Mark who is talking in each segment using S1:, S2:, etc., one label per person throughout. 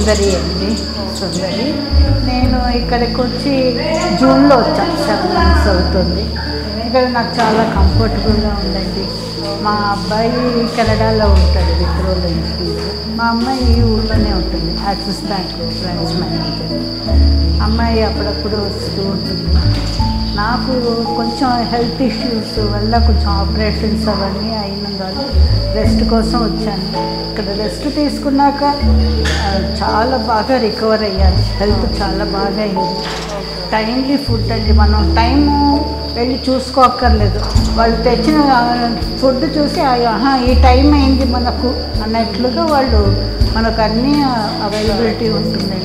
S1: సుందరి అండి సుందరి నేను ఇక్కడికి వచ్చి జూన్లో వచ్చాను సెవెన్ మంత్స్ అవుతుంది ఇక్కడ నాకు చాలా కంఫర్టబుల్గా ఉందండి మా అబ్బాయి కెనడాలో ఉంటాడు విప్రోలో మా అమ్మాయి ఈ ఊళ్ళోనే ఉంటుంది యాక్సిస్ బ్యాంక్ బ్రాంచ్ మేనేజర్ అమ్మాయి అప్పుడప్పుడు వస్తూ ఉంటుంది నాకు కొంచెం హెల్త్ ఇష్యూస్ వల్ల కొంచెం ఆపరేషన్స్ అవన్నీ అయినందువల్ల రెస్ట్ కోసం వచ్చాను ఇక్కడ రెస్ట్ తీసుకున్నాక ఆ, చాలా బాగా రికవర్ అయ్యాను హెల్త్ చాలా బాగా అయింది టైమ్లీ ఫుడ్ అండి మనం టైము వెళ్ళి చూసుకోక్కర్లేదు వాళ్ళు తెచ్చిన ఫుడ్ చూసి "ఆ, ఆహా ఈ టైం అయింది మనకు అన్నట్లుగా వాళ్ళు మనకు అన్నీ అవైలబిలిటీ ఉంటుందండి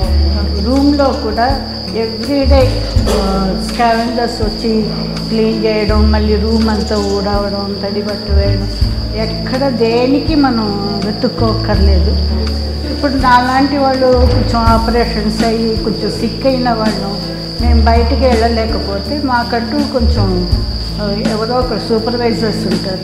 S1: రూమ్లో కూడా ఎవ్రీడే స్కావెంజర్స్ వచ్చి క్లీన్ చేయడం మళ్ళీ రూమ్ అంతా ఊడవడం తడి బట్టు వేయడం ఎక్కడ దేనికి మనం వెతుక్కోక్కర్లేదు ఇప్పుడు నాలాంటి వాళ్ళు కొంచెం ఆపరేషన్స్ అయ్యి కొంచెం సిక్ అయిన వాళ్ళు మేము బయటికి వెళ్ళలేకపోతే మాకంటూ కొంచెం ఆ, ఎవరో ఒక సూపర్వైజర్స్ ఉంటారు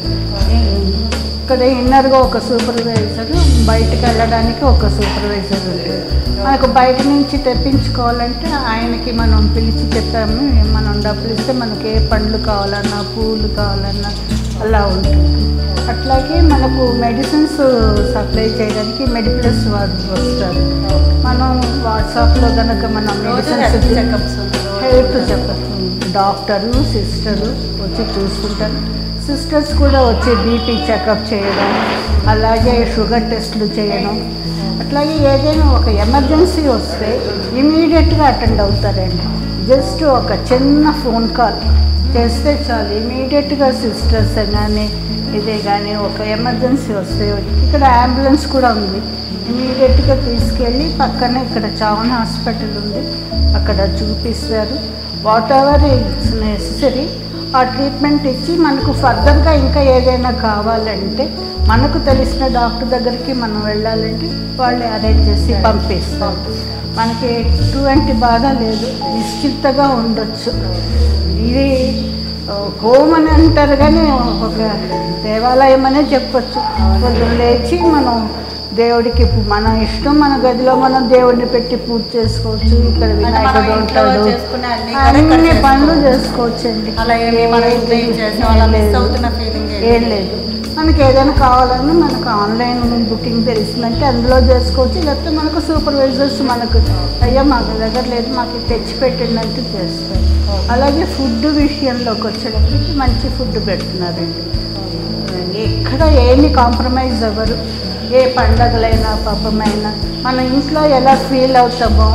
S1: ఇక్కడ ఇన్నర్గా ఒక సూపర్వైజర్ బయటకు వెళ్ళడానికి ఒక సూపర్వైజర్ ఉంటారు మనకు బయట నుంచి తెప్పించుకోవాలంటే ఆయనకి మనం పిలిచి చెప్పాము మనం డబ్బులు ఇస్తే మనకి ఏ పండ్లు కావాలన్నా పూలు కావాలన్నా అలా ఉంటుంది అట్లాగే మనకు మెడిసిన్స్ సప్లై చేయడానికి మెడిప్లస్ వారు వస్తారు మనం వాట్సాప్లో కనుక మనం
S2: రోజు
S1: మెడిసిన్స్
S2: హెల్త్ చెకప్స్
S1: హెల్త్ చెప్పచ్చు డాక్టరు సిస్టరు వచ్చి చూసుకుంటారు సిస్టర్స్ కూడా వచ్చి బీపీ చెకప్ చేయడం అలాగే షుగర్ టెస్ట్లు చేయడం అట్లాగే ఏదైనా ఒక ఎమర్జెన్సీ వస్తే ఇమీడియట్గా అటెండ్ అవుతారండి జస్ట్ ఒక చిన్న ఫోన్ కాల్ చేస్తే చాలు ఇమీడియట్గా సిస్టర్స్ కానీ ఇదే కానీ ఒక ఎమర్జెన్సీ వస్తే ఇక్కడ అంబులెన్స్ కూడా ఉంది ఇమీడియట్గా తీసుకెళ్ళి పక్కనే ఇక్కడ చవన్ హాస్పిటల్ ఉంది అక్కడ చూపిస్తారు వాట్ ఎవర్ ఇట్స్ నెసరీ ఆ ట్రీట్మెంట్ ఇచ్చి మనకు ఫర్దర్గా ఇంకా ఏదైనా కావాలంటే మనకు తెలిసిన డాక్టర్ దగ్గరికి మనం వెళ్ళాలంటే వాళ్ళు అరేంజ్ చేసి పంపిస్తారు మనకి ఎటువంటి బాధ లేదు నిశ్చితగా ఉండొచ్చు ఇది హోమ్ అని అంటారు కానీ ఒక దేవాలయం అనే చెప్పొచ్చు పొద్దున లేచి మనం దేవుడికి పూ- మన ఇష్టం మన గదిలో మనం దేవుడిని పెట్టి పూజ చేసుకోవచ్చు ఇక్కడ
S2: మనం
S1: వినాయకుడు
S2: ఇంట్లో
S1: ఉంటాడు
S2: చేసుకునే అన్ని కూడా ఇక్కడ
S1: అన్ని పనులు
S2: చేసుకోవచ్చు.
S1: చేసుకోవచ్చు అండి
S2: అలా ఏమి మనం ఇంట్లో ఏం చేసాం అలా మిస్ అవుతున్న ఫీలింగ్
S1: ఏం లేదు మనకి ఏదైనా కావాలన్నా మనకు ఆన్లైన్ బుకింగ్ తెలిసిందంటే అందులో చేసుకోవచ్చు లేకపోతే మనకు సూపర్వైజర్స్ మనకు అయ్యా మాకు దగ్గర లేదు మాకు ఇది తెచ్చి పెట్టండి అంటూ చేస్తారు అలాగే ఫుడ్ విషయంలోకి వచ్చేటప్పటికి మంచి ఫుడ్ పెడుతున్నారండి ఎక్కడ ఏమి కాంప్రమైజ్ అవ్వరు ఏ పండగలైనా పాపమైనా మన ఇంట్లో ఎలా ఫీల్ అవుతామో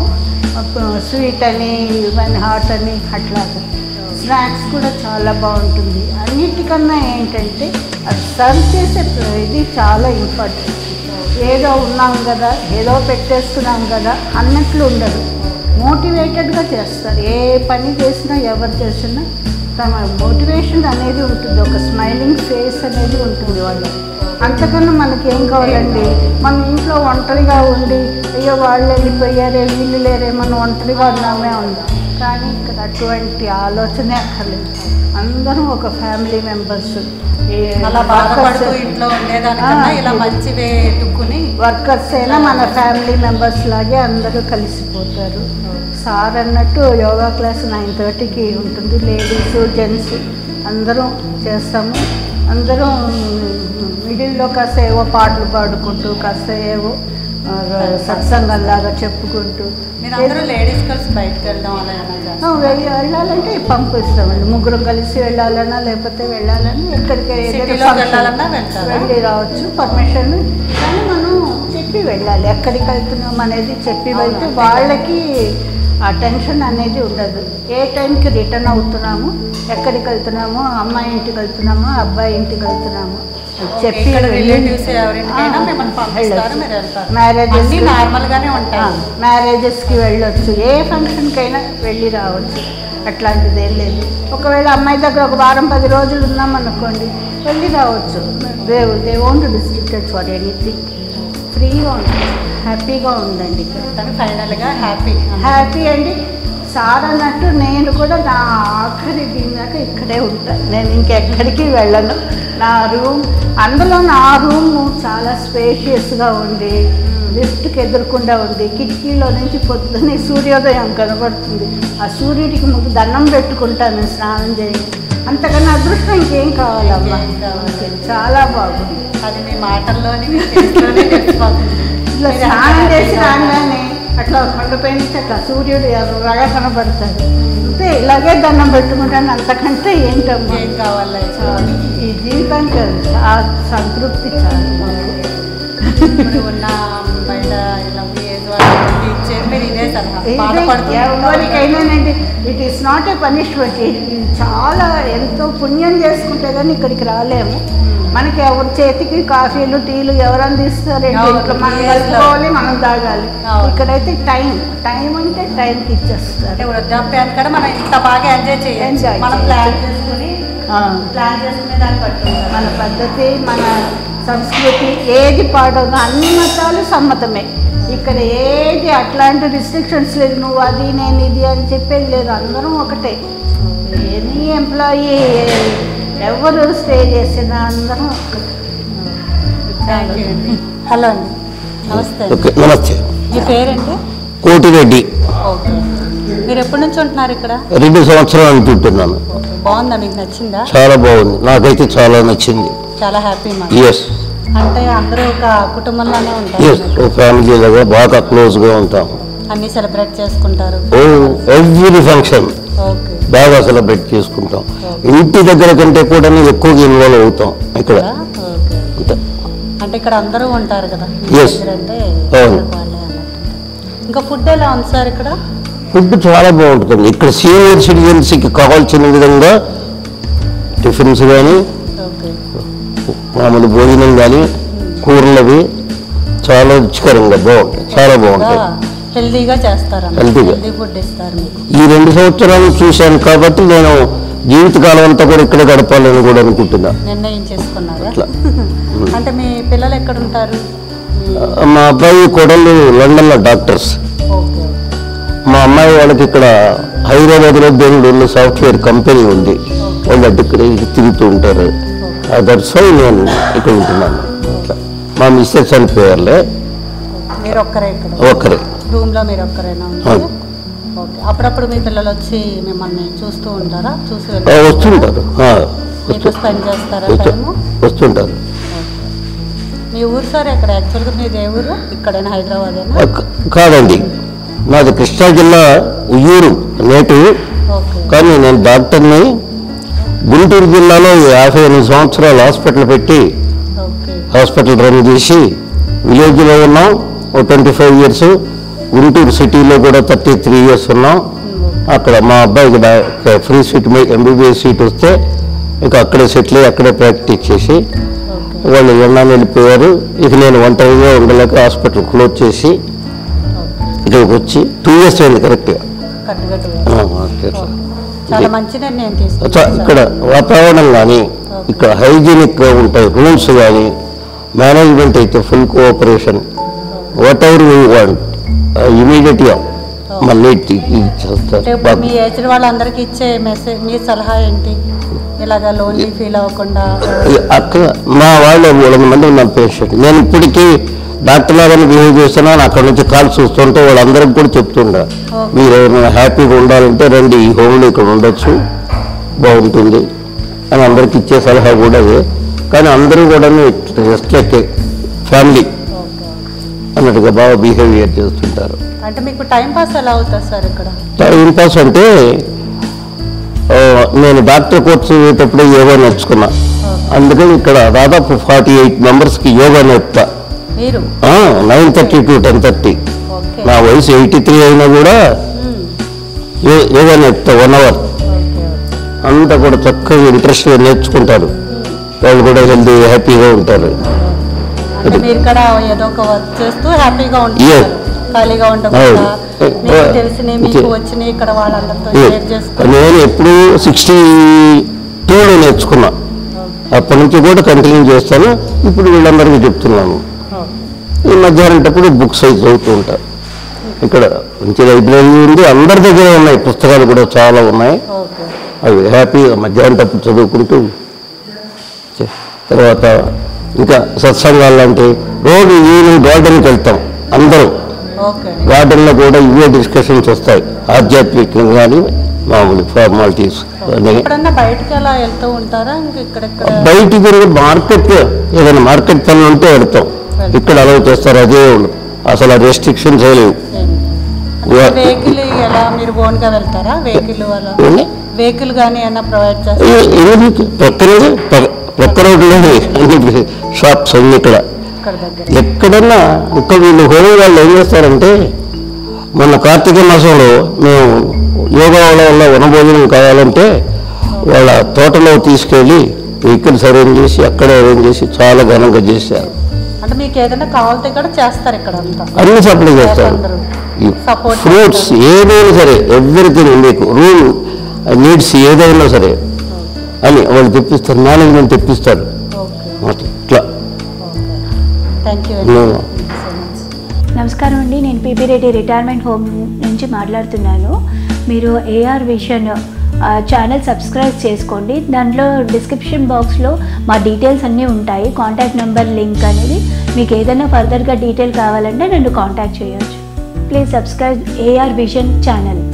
S1: స్వీట్ అని ఇవన్నీ హాట్ అని అట్లాగా స్నాక్స్ కూడా చాలా బాగుంటుంది అన్నిటికన్నా ఏంటంటే అది సర్వ్ చేసే ప్ర- ఇది చాలా ఇంపార్టెంట్ ఏదో ఉన్నాం కదా ఏదో పెట్టేస్తున్నాం కదా అన్నట్లు ఉండదు మోటివేటెడ్గా చేస్తారు ఏ పని చేసినా ఎవరు చేసినా తమ మోటివేషన్ అనేది ఉంటుంది ఒక స్మైలింగ్ ఫేస్ అనేది ఉంటుంది వాళ్ళకి అంతకన్నా మనకేం కావాలండి మన ఇంట్లో ఒంటరిగా ఉండి అయ్యో వాళ్ళు వెళ్ళిపోయారే వీళ్ళు లేరే మనం ఒంటరిగా ఉన్నామే ఉంది కానీ ఇక్కడ అటువంటి ఆలోచనే అక్కర్లేదు అందరం ఒక ఫ్యామిలీ మెంబర్స్
S2: అలా బాధపడుతూ ఇంట్లో ఉండేదానికన్నా ఇలా మంచివే ఎత్తుక్కుని
S1: వర్కర్స్ అయినా మన ఫ్యామిలీ మెంబర్స్ లాగే అందరూ కలిసిపోతారు సార్ అన్నట్టు యోగా క్లాస్ నైన్ థర్టీకి ఉంటుంది లేడీస్ జెంట్స్ అందరం చేస్తాము అందరం మిడిల్లో కాస్త ఏవో పాటలు పాడుకుంటూ కాస్త ఏవో ఆ, సత్సంగంలాగా చెప్పుకుంటూ
S2: మీరు అందరూ లేడీస్ కలిసి బయటకు వెళ్ళడం అలా ఏమైనా చేస్తారా?
S1: ఆ, వెళ్ళి వెళ్ళాలంటే పంపిస్తామండి ముగ్గురు కలిసి వెళ్ళాలన్నా లేకపోతే వెళ్ళాలన్నా ఎక్కడికి ఏదైనా
S2: సిటీలోకి
S1: function
S2: వెళ్ళాలన్నా వెళ్తారా?
S1: వెళ్ళి రావచ్చు పర్మిషన్ కానీ మనం చెప్పి వెళ్ళాలి ఎక్కడికి వెళ్తున్నాం అనేది చెప్పి
S2: అవును,
S1: వెళ్తే
S2: అంతే
S1: వాళ్ళకి ఆ టెన్షన్ అనేది ఉండదు ఏ టైంకి రిటర్న్ అవుతున్నాము ఎక్కడికి వెళ్తున్నాము అమ్మాయి ఇంటికి వెళ్తున్నాము అబ్బాయి ఇంటికి వెళ్తున్నాము చెప్పి
S2: ఇక్కడ
S1: వెళ్ళి-
S2: రిలేటివ్స్ ఎవరింటికైనా
S1: ఆ,
S2: మిమ్మల్ని పంపిస్తారు
S1: వెళ్ళొచ్చు.
S2: మీరు వెళ్తారు
S1: మ్యారేజెస్
S2: అన్నీ నార్మల్ గానే ఉంటాయి
S1: మ్యారేజెస్కి వెళ్ళొచ్చు ఏ ఫంక్షన్కైనా వెళ్ళి రావచ్చు అట్లాంటిది ఏం లేదు ఒకవేళ అమ్మాయి దగ్గర ఒక వారం పది రోజులు ఉన్నాం అనుకోండి వెళ్ళి రావచ్చు they they won't restricted for anything ఫ్రీగా ఉంటుంది హ్యాపీగా ఉందండి ఇక్కడ
S2: కానీ ఫైనల్ గా హ్యాపీ
S1: హ్యాపీ అండి సార్ అన్నట్టు నేను కూడా నా ఆఖరి దీనిదాక ఇక్కడే ఉంటాను నేను ఇంకెక్కడికి వెళ్ళను నా రూమ్ అందులో నా రూమ్ చాలా స్పేషియస్గా ఉంది లిఫ్ట్కి ఎదురకుండా ఉంది కిటికీలో నుంచి పొద్దున్నే సూర్యోదయం కనబడుతుంది ఆ సూర్యుడికి ముందు దండం పెట్టుకుంటాను స్నానం చేయి అంతకన్నా అదృష్టం ఇంకేం కావాలమ్మా
S2: ఇంకేం కావాలి.
S1: ఓకే, చాలా బాగుంది
S2: అది మీ మాటల్లోనే మీ ఫేస్లోనే తెలిసిపోతుంది
S1: ఇట్లా
S2: మీరు
S1: స్నానం
S2: ఎంత
S1: చేసి
S2: హ్యాపీగా
S1: రాగానే అట్లా కొండపై నుంచి అట్లా సూర్యుడు ఎర్రగా కనబడతాడు అంతే ఇలాగే దండం పెట్టుకుంటాను అంతకంటే ఏంటమ్మా
S2: ఏం కావాలి
S1: చాలు. ఈ జీవితానికి అది చాలా సంతృప్తి చాలు మాకు
S2: ఇప్పుడు ఉన్న బయట ఇలా మీ ఏజ్ వాళ్ళకి ఇచ్చేది మీరు ఇదే సలహా బాధపడుతూ
S1: ఎవరికైనానండి it is not a punishment ఇది చాలా ఎంతో పుణ్యం చేసుకుంటే కానీ ఇక్కడికి రాలేము మనకి ఎవరి చేతికి కాఫీలు టీలు ఎవరు అందిస్తారంటే
S2: అవును,
S1: ఇట్లా మనం
S2: yes,
S1: కలుపుకోవాలి మనం తాగాలి
S2: అవును.
S1: ఇక్కడైతే టైం టైం అంటే టైంకి ఇచ్చేస్తారు
S2: అంటే వృద్ధాప్యాన్ని కూడా మనం ఇంత బాగా ఎంజాయ్ చేయొచ్చు
S1: Enjoy
S2: మనం
S1: చేయొచ్చు.
S2: ప్లాన్ చేసుకుని
S1: ఆ,
S2: ప్లాన్ చేసుకునే దాన్ని బట్టి ఉంటుంది.
S1: మన పద్ధతి మన సంస్కృతి ఏది పాడదు అన్ని మతాలు సమ్మతమే ఇక్కడ ఏది అట్లాంటి రిస్ట్రిక్షన్స్ లేదు నువ్వు అది నేను ఇది అని చెప్పేది లేదు అందరం ఒకటే ఎనీ ఎంప్లాయీ ఎవరు స్టే చేసినా అందరం ఒకటే
S2: థ్యాంక్ యూ అండి హలో అండి నమస్తే
S3: ఓకే నమస్తే
S2: మీ పేరేంటి
S3: కోటిరెడ్డి
S2: ఓకే మీరు ఎప్పటి నుంచి ఉంటున్నారు ఇక్కడ
S3: రెండు సంవత్సరాలు అనుకుంటున్నాను
S2: ఓకే బాగుందా మీకు నచ్చిందా
S3: చాలా బాగుంది నాకైతే చాలా నచ్చింది
S2: చాలా హ్యాపీ మా
S3: ఎస్
S2: అంటే అందరూ ఒక కుటుంబంలోనే
S3: ఎస్
S2: ఉంటారు
S3: ఓ ఫ్యామిలీ లాగా బాగా క్లోజ్గా ఉంటాం
S2: అన్ని సెలబ్రేట్ చేసుకుంటారు
S3: ఓ ఎవ్రీ ఫంక్షన్
S2: ఓకే
S3: బాగా సెలబ్రేట్ చేసుకుంటాం ఇంటి దగ్గర కంటే కూడా ఎక్కువగా ఇన్వాల్వ్ అవుతాం ఇక్కడ
S2: ఓకే
S3: అంతే.
S2: అంటే ఇక్కడ అందరూ ఉంటారు కదా మీ
S3: Yes.
S2: దగ్గర అంటే
S3: అవును.
S2: వాళ్ళే అన్నట్టు ఇంకా ఫుడ్ ఎలా ఉంది సార్ ఇక్కడ
S3: ఫుడ్ చాలా బాగుంటుంది ఇక్కడ సీనియర్ సిటిజన్స్కి కావాల్సిన విధంగా టిఫిన్స్ కానీ
S2: ఓకే
S3: మామూలు భోజనం కానీ కూరలవి చాలా రుచికరంగా బాగుంటాయి చాలా బాగుంటాయి
S2: హెల్దీగా చేస్తారు
S3: Healthy-గా.
S2: హెల్దీ ఫుడ్ ఇస్తారు మీకు
S3: ఈ రెండు సంవత్సరాలు చూశాను కాబట్టి నేను జీవితకాలం అంతా కూడా ఇక్కడ గడపాలని కూడా అనుకుంటున్నా
S2: నిర్ణయం చేసుకున్నారా
S3: అట్లా.
S2: అంటే మీ పిల్లలు ఎక్కడ ఉంటారు మీ-
S3: మా అబ్బాయి కొడలు లండన్లో డాక్టర్స్
S2: ఓకే
S3: మా అమ్మాయి వాళ్ళకి ఇక్కడ హైదరాబాద్లో బెంగళూరులో సాఫ్ట్వేర్ కంపెనీ ఉంది వాళ్ళు అటు ఇక్కడ తిరుగుతూ ఉంటారు దట్స్ వై నేను ఇక్కడ ఉంటున్నాను అట్లా మా మిస్సెస్ చనిపోయారులే
S2: మీరు ఒక్కరే ఇక్కడ
S3: ఒక్కరే
S2: రూమ్ లో మీరు ఒక్కరేనా ఉంది
S3: అవును.
S2: ఓకే అప్పుడప్పుడు మీ పిల్లలు వచ్చి మిమ్మల్ని చూస్తూ ఉంటారా చూసి
S3: ఆ,
S2: వెళ్తారా?
S3: వస్తుంటారు ఆ,
S2: మీతో
S3: వస్తు-
S2: స్పెండ్ చేస్తారా
S3: వస్తు-
S2: టైము
S3: వస్తుంటారు
S2: మీ ఊరు సార్ ఎక్కడ యాక్చువల్గా మీది ఏ ఊరు ఇక్కడైనా హైదరాబాదేనా
S3: ఆ, క- కాదండి నాది కృష్ణా జిల్లా ఉయ్యూరు నేటివ్
S2: ఓకే
S3: కానీ నేను డాక్టర్ని గుంటూరు జిల్లాలో యాభై ఎనిమిది సంవత్సరాలు హాస్పిటల్ పెట్టి
S2: ఓకే
S3: హాస్పిటల్ రన్ చేసి విలేజ్లో ఉన్నాం ఓ ట్వంటీ ఫైవ్ ఇయర్స్ గుంటూరు సిటీలో కూడా థర్టీ త్రీ ఇయర్స్ ఉన్నాం అక్కడ మా అబ్బాయికి డా- ఫ్రీ సీట్ ఎంబీబీఎస్ సీట్ వస్తే ఇంకా అక్కడే సెటిల్ అయ్యి అక్కడే ప్రాక్టీస్ చేసి
S2: ఓకే
S3: వాళ్ళు ఎన్నాళ్ళు వెళ్ళిపోయారు ఇక నేను ఒంటరిగా ఉండలేక హాస్పిటల్ క్లోజ్ చేసి ఇక్కడికి వచ్చి టూ ఇయర్స్ అయింది కరెక్ట్గా
S2: కట్టుకట్టు చాలా మంచి నిర్ణయం తీసుకున్నారు
S3: ఇక్కడ వాతావరణం కానీ ఇక్కడ హైజీనిక్గా ఉంటాయి రూల్స్ కానీ మేనేజ్మెంట్ అయితే full cooperation whatever we want ఇమీడియట్గా మళ్ళీ టి- ఇది
S2: అంటే ఇప్పుడు మీ
S3: చేస్తారు
S2: ఏజ్ వాళ్ళందరికీ ఇచ్చే మెసేజ్ మీ సలహా ఏంటి ఇలాగా లోన్లీ ఫీల్ అవ్వకుండా
S3: అక్కడ మా వాళ్ళు వంద మంది ఉన్నారు పేషెంట్ నేను ఇప్పటికీ డాక్టర్ లాగానే బిహేవ్ చేస్తున్నాను అక్కడ నుంచి కాల్స్ వస్తుంటే వాళ్ళందరికి కూడా చెప్తుండా మీరు ఎవరైనా హ్యాపీగా ఉండాలంటే రండి ఈ హోమ్లో ఇక్కడ ఉండొచ్చు బాగుంటుంది అని అందరికి ఇచ్చే సలహా కూడా అదే కానీ అందరూ కూడా జస్ట్ లైక్ ఫ్యామిలీ
S2: ఓకే
S3: అన్నట్టుగా బాగా బిహేవియర్ చేస్తుంటారు
S2: అంటే మీకు టైం పాస్ ఎలా అవుతుంది సార్ ఇక్కడ
S3: టైం పాస్ అంటే ఆ, నేను డాక్టర్ కోర్సు చేసేటప్పుడే యోగా నేర్చుకున్నా అందుకని ఇక్కడ దాదాపు ఫార్టీ ఎయిట్ మెంబర్స్కి యోగా నేర్పుతా
S2: మీరు
S3: nine thirty to ten thirty
S2: okay
S3: నా వయసు ఎయిటీ త్రీ అయినా కూడా
S2: మ్మ్.
S3: యో- యోగా నేర్పుతా వన్ అవర్
S2: ఓకే
S3: అంతా కూడా చక్కగా ఇంట్రెస్ట్గా నేర్చుకుంటారు వాళ్ళు కూడా హెల్తీ హ్యాపీగా ఉంటారు
S2: అంటే మీరు ఇక్కడ ఏదో ఒక వర్క్ చేస్తూ హ్యాపీగా ఉంటారు
S3: Yeah.
S2: ఖాళీగా ఉండకుండా
S3: అవును.
S2: మీకు తెలిసిన మీకు
S3: Yeah.
S2: వచ్చినాయి ఇక్కడ వాళ్ళందరితో
S3: ఏ,
S2: షేర్ చేసుకుని
S3: నేను ఎప్పుడు సిక్స్టీ టూలో నేర్చుకున్నా అప్పటి నుంచి కూడా కంటిన్యూ చేస్తాను ఇప్పుడు వీళ్ళందరికీ చెప్తున్నాను ఈ మధ్యాహ్నంటప్పుడు బుక్స్ అవి చదువుతూ ఉంటా ఇక్కడ మంచి లైబ్రరీ ఉంది అందరి దగ్గర ఉన్నాయి పుస్తకాలు కూడా చాలా ఉన్నాయి
S2: ఓకే
S3: అవి హ్యాపీగా మధ్యాహ్నంటప్పుడు చదువుకుంటూ చే- తర్వాత ఇంకా సత్సంగాలు లాంటి రోజు ఈవినింగ్ గార్డెన్కి వెళ్తాం అందరూ
S2: ఓకే
S3: వాటిల్లో కూడా ఇవే డిస్కషన్స్ వస్తాయి ఆధ్యాత్మికంగా కానీ మామూలు ఫార్మాలిటీస్ అని
S2: ఎప్పుడన్నా బయటకు అలా వెళ్తూ ఉంటారా ఇంక ఇక్కడెక్కడ
S3: బయటికి తిరిగి మార్కెట్ ఏదైనా మార్కెట్ పని ఉంటే వెళ్తాం ఇక్కడ అలౌ చేస్తారు అదే ఉండదు. అసలు రెస్ట్రిక్షన్స్ లేవు యా-
S2: వెహికల్ ఎలా మీరు ఓన్గా వెళ్తారా వెహికల్ అలా
S3: ఏంటి?
S2: వెహికల్ కానీ ఏమన్నా ప్రొవైడ్ చేస్తారా
S3: ఏ- ఎందుకు ప్రక్కనే ప్ర- ప్రక్క రోడ్లోనే అన్ని షాప్స్ అన్ని ఇక్కడ
S2: ఇక్కడ దగ్గర
S3: ఎక్కడన్నా ఒక్క వీళ్ళు హోమ్ వాళ్ళు ఏం చేస్తారంటే మొన్న కార్తీక మాసంలో మేము యోగా వాళ్ళ వల్ల వనభోజనం కావాలంటే వాళ్ళ తోటలో తీసుకెళ్ళి వెహికల్స్ అరేంజ్ చేసి అక్కడే అరేంజ్ చేసి చాలా ఘనంగా చేశారు
S2: అంటే మీకు ఏదైనా కావాలంటే కూడా చేస్తారు ఇక్కడ అంతా
S3: అన్ని సప్లై చేస్తారు
S2: అందరూ
S3: ఈ
S2: Support
S3: ఫ్రూట్స్ ఏదైనా సరే ఎవ్రీథింగ్ మీకు రూమ్ నీడ్స్ ఏదైనా సరే అని వాళ్ళు తెప్పిస్తారు మేనేజ్మెంట్ తెప్పిస్తారు
S2: ఓకే
S3: అట్లా ఇట్లా
S2: ఓకే థ్యాంక్ యూ
S3: నేను-
S2: సో మచ్
S4: నమస్కారం అండి నేను పీపీ రెడ్డి రిటైర్మెంట్ హోమ్ నుంచి మాట్లాడుతున్నాను మీరు ఏఆర్ విషన్ ఆ, ఛానల్ సబ్స్క్రైబ్ చేసుకోండి దాంట్లో డిస్క్రిప్షన్ బాక్స్లో మా డీటెయిల్స్ అన్నీ ఉంటాయి కాంటాక్ట్ నెంబర్ లింక్ అనేది మీకు ఏదైనా ఫర్దర్గా డీటెయిల్ కావాలంటే నన్ను కాంటాక్ట్ చేయొచ్చు please subscribe AR Vision channel